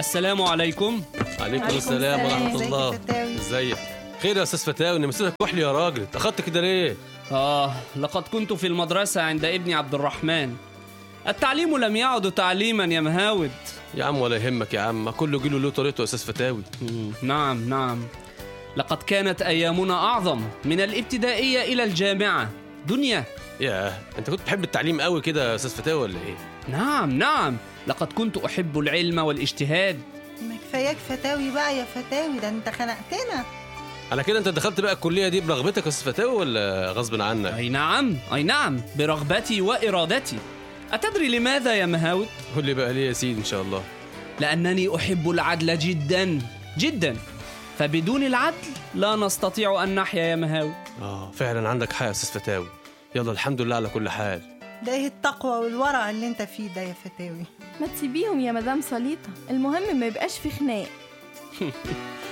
السلام عليكم عليكم عليكم السلام السلام. ورحمه ازيك الله يا فتاوي؟ ازيك خير يا استاذ فتاوي انا مسيرك كحلي يا راجل اتاخدت كده ليه آه لقد كنت في المدرسة عند ابني عبد الرحمن التعليم لم يعد تعليما يا مهاود يا عم ولا يهمك يا عم ما كله جيله له طريقته يا استاذ فتاوي مم، نعم نعم لقد كانت أيامنا أعظم من الابتدائية إلى الجامعة دنيا ياه انت كنت بتحب التعليم قوي كده يا استاذ فتاوي ولا ايه نعم نعم لقد كنت أحب العلم والاجتهاد ما كفاياك فتاوي بقى يا فتاوي ده انت خنقتنا على كده انت دخلت بقى الكليه دي برغبتك يا استاذ فتاوي ولا غصب عنك أي نعم أي نعم برغبتي وإرادتي أتدري لماذا يا مهاود؟ قول لي بقى ليه يا سيدي ان شاء الله لأنني أحب العدل جدا جدا فبدون العدل لا نستطيع أن نحيا يا مهاود اه فعلا عندك حق يا استاذ فتاوي يلا الحمد لله على كل حال ده ايه التقوى والورع اللي انت فيه ده يا فتاوي ما تسيبيهم يا مدام صليطة المهم ما يبقاش في خناق